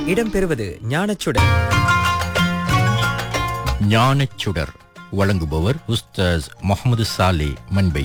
இடம்பெறுவது ஞானச்சுடர் ஞானச்சுடர் வழங்குபவர் உஸ்தாஸ் முகமது சாலே மண்பை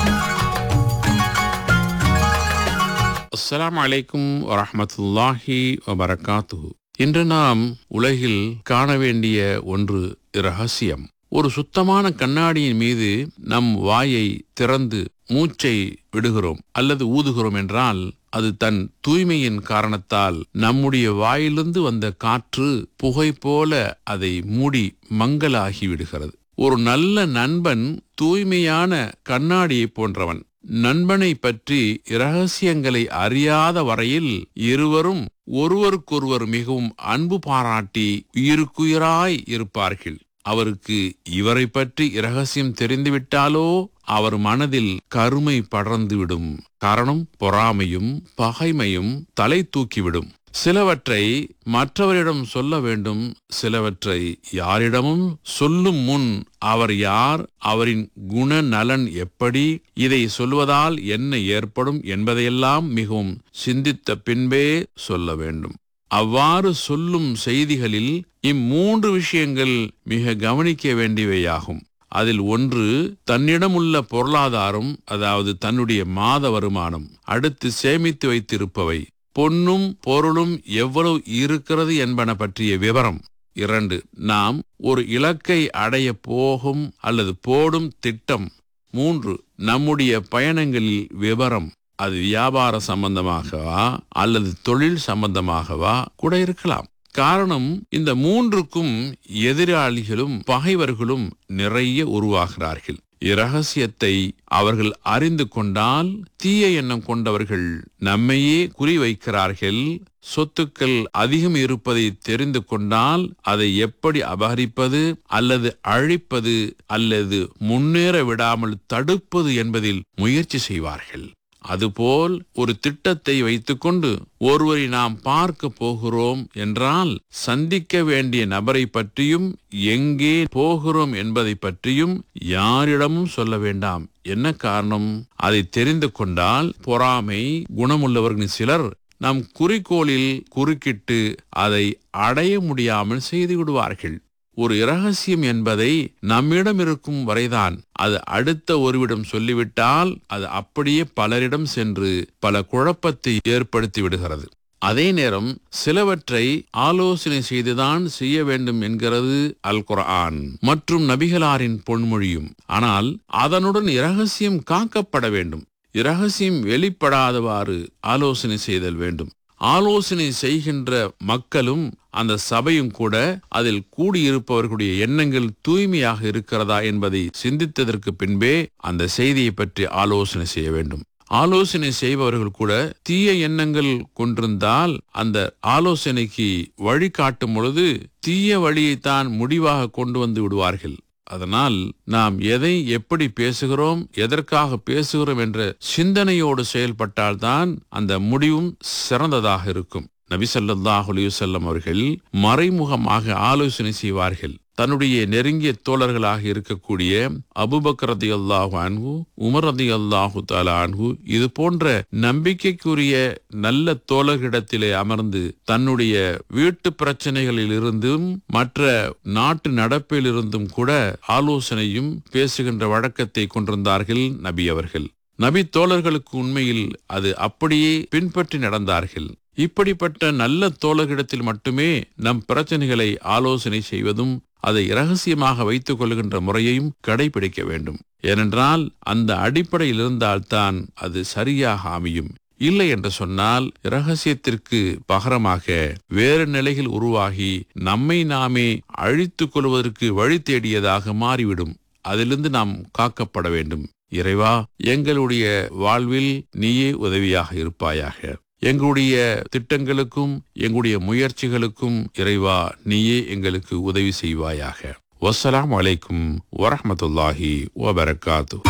அஸ்ஸலாமு அலைக்கும் வரஹ்மத்துல்லாஹி வபரகாத்துஹு இன்று நாம் உலகில் காண வேண்டிய ஒன்று ரகசியம் ஒரு சுத்தமான கண்ணாடியின் மீது நம் வாயை திறந்து மூச்சை விடுகிறோம் அல்லது ஊதுகிறோம் என்றால் அது தன் தூய்மையின் காரணத்தால் நம்முடைய வாயிலிருந்து வந்த காற்று புகை போல அதை மூடி மங்கலாகி விடுகிறது ஒரு நல்ல நண்பன் தூய்மையான கண்ணாடியை போன்றவன் நண்பனை பற்றி இரகசியங்களை அறியாத வரையில் இருவரும் ஒருவருக்கொருவர் மிகவும் அன்பு பாராட்டி உயிருக்குயிராய் இருப்பார்கள் அவருக்கு இவரை பற்றி இரகசியம் தெரிந்துவிட்டாலோ அவர் மனதில் கருமை படர்ந்துவிடும் காரணம் பொறாமையும் பகைமையும் தலை தூக்கிவிடும் சிலவற்றை மற்றவரிடம் சொல்ல வேண்டும் சிலவற்றை யாரிடமும் சொல்லும் முன் அவர் யார் அவரின் குண நலன் எப்படி இதை சொல்வதால் என்ன ஏற்படும் என்பதையெல்லாம் மிகவும் சிந்தித்த பின்பே சொல்ல வேண்டும் அவ்வாறு சொல்லும் செய்திகளில் இம்மூன்று விஷயங்கள் மிக கவனிக்க வேண்டியவையாகும் அதில் ஒன்று தன்னிடம் உள்ள பொருளாதாரம் அதாவது தன்னுடைய மாத வருமானம் அடுத்து சேமித்து வைத்திருப்பவை பொன்னும் பொருளும் எவ்வளவு இருக்கிறது என்பன பற்றிய விவரம் இரண்டு நாம் ஒரு இலக்கை அடைய போகும் அல்லது போடும் திட்டம் மூன்று நம்முடைய பயணங்களில் விவரம் அது வியாபார சம்பந்தமாகவா அல்லது தொழில் சம்பந்தமாகவா கூட இருக்கலாம் காரணம் இந்த மூன்றுக்கும் எதிராளிகளும் பகைவர்களும் நிறைய உருவாகிறார்கள் இரகசியத்தை அவர்கள் அறிந்து கொண்டால் தீய எண்ணம் கொண்டவர்கள் நம்மையே குறிவைக்கிறார்கள் சொத்துக்கள் அதிகம் இருப்பதை தெரிந்து கொண்டால் அதை எப்படி அபகரிப்பது அல்லது அழிப்பது அல்லது முன்னேற விடாமல் தடுப்பது என்பதில் முயற்சி செய்வார்கள் அதுபோல் ஒரு திட்டத்தை வைத்துக்கொண்டு ஒருவரை நாம் பார்க்க போகிறோம் என்றால் சந்திக்க வேண்டிய நபரை பற்றியும் எங்கே போகிறோம் என்பதை பற்றியும் யாரிடமும் சொல்ல வேண்டாம் என்ன காரணம் அதை தெரிந்து கொண்டால் பொறாமை குணமுள்ளவர்களின் சிலர் நம் குறிக்கோளில் குறுக்கிட்டு அதை அடைய முடியாமல் செய்து விடுவார்கள் ஒரு இரகசியம் என்பதை நம்மிடம் இருக்கும் வரைதான் அது அடுத்த ஒருவிடம் சொல்லிவிட்டால் அது அப்படியே பலரிடம் சென்று பல குழப்பத்தை ஏற்படுத்தி விடுகிறது அதே நேரம் சிலவற்றை ஆலோசனை செய்துதான் செய்ய வேண்டும் என்கிறது அல் குர்ஆன் மற்றும் நபிகளாரின் பொன்மொழியும் ஆனால் அதனுடன் இரகசியம் காக்கப்பட வேண்டும் இரகசியம் வெளிப்படாதவாறு ஆலோசனை செய்தல் வேண்டும் ஆலோசனை செய்கின்ற மக்களும் அந்த சபையும் கூட அதில் கூடியிருப்பவர்களுடைய எண்ணங்கள் தூய்மையாக இருக்கிறதா என்பதை சிந்தித்ததற்கு பின்பே அந்த செய்தியை பற்றி ஆலோசனை செய்ய வேண்டும் ஆலோசனை செய்பவர்கள் கூட தீய எண்ணங்கள் கொண்டிருந்தால் அந்த ஆலோசனைக்கு வழிகாட்டும் பொழுது தீய வழியைத்தான் முடிவாக கொண்டு வந்து விடுவார்கள் அதனால் நாம் எதை எப்படி பேசுகிறோம் எதற்காக பேசுகிறோம் என்ற சிந்தனையோடு செயல்பட்டால்தான் அந்த முடிவும் சிறந்ததாக இருக்கும் நபிசல்லாஹ் அலிவசல்லம் அவர்கள் மறைமுகமாக ஆலோசனை செய்வார்கள் தன்னுடைய நெருங்கிய தோழர்களாக இருக்கக்கூடிய அபுபக்கர் ரதி அல்லாஹு அன்ஹு உமர் ரதி அல்லாஹு தாலா அன்ஹு இது போன்ற நம்பிக்கைக்குரிய நல்ல தோழர்களிடத்திலே அமர்ந்து தன்னுடைய வீட்டு பிரச்சனைகளில் இருந்தும் மற்ற நாட்டு நடப்பில் இருந்தும் கூட ஆலோசனையும் பேசுகின்ற வழக்கத்தை கொண்டிருந்தார்கள் நபி அவர்கள் நபி தோழர்களுக்கு உண்மையில் அது அப்படியே பின்பற்றி நடந்தார்கள் இப்படிப்பட்ட நல்ல தோழர்களிடத்தில் மட்டுமே நம் பிரச்சனைகளை ஆலோசனை செய்வதும் அதை இரகசியமாக வைத்துக் கொள்கின்ற முறையையும் கடைபிடிக்க வேண்டும் ஏனென்றால் அந்த அடிப்படையில் இருந்தால்தான் அது சரியாக அமையும் இல்லை என்று சொன்னால் இரகசியத்திற்கு பகரமாக வேறு நிலையில் உருவாகி நம்மை நாமே அழித்துக் கொள்வதற்கு வழி தேடியதாக மாறிவிடும் அதிலிருந்து நாம் காக்கப்பட வேண்டும் இறைவா எங்களுடைய வாழ்வில் நீயே உதவியாக இருப்பாயாக எங்களுடைய திட்டங்களுக்கும் எங்களுடைய முயற்சிகளுக்கும் இறைவா நீயே எங்களுக்கு உதவி செய்வாயாக வசலாம் அலைக்கும் வரஹமத்துல்லாஹி வபரகாத்து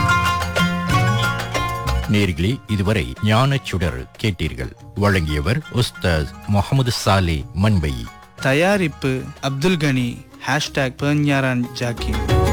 நேர்களே இதுவரை ஞானச்சுடர் கேட்டீர்கள் வழங்கியவர் உஸ்தாஸ் முகமது சாலே மண்பை தயாரிப்பு அப்துல் கனி ஹேஷ்டாக் பெர்ஞாரான் ஜாக்கி